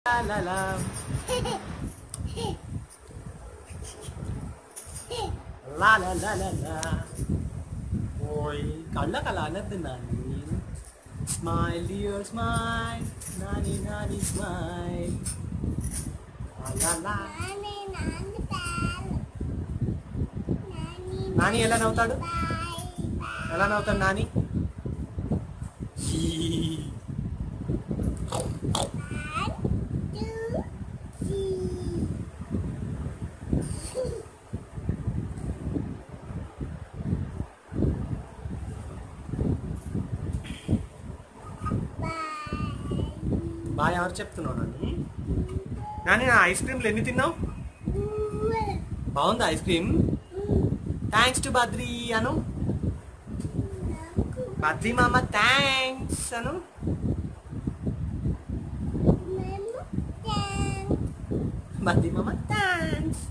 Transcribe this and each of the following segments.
La la la. La la la la la. ఓయ్ కళ్ళకి అలా అనద్దు Nani smile dear smile Nani Nani smile Nani ఎలా నవ్వుతాడు ఎలా నవ్వుతాడు నాని బాగా ఎవరు చెప్తున్నావు నాని నాని నా ఐస్ క్రీమ్లు ఎన్ని తిన్నావు బాగుందా ice cream thanks to Badri అను బద్రి మామ థ్యాంక్స్ అను బద్రి మామ thanks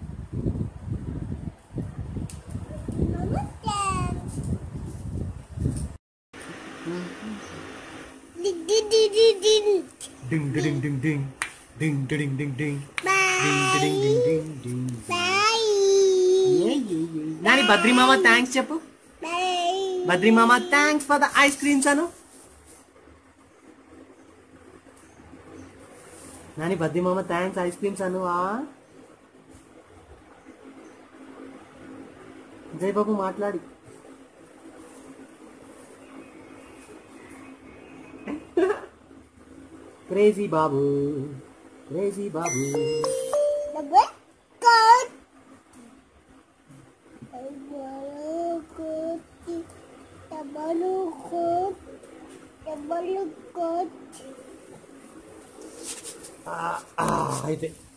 ding ding ding ding ding ding ding ding ding ding ding ding ding Nani Badri మామ థ్యాంక్స్ చెప్పు బద్రి మామ thanks for the ice creams అను నాని బద్రి మామ థ్యాంక్స్ ఐస్ క్రీమ్స్ అను జై బాబు మాట్లాడి క్రేజీ బాబు క్రేజీ బాబు అయితే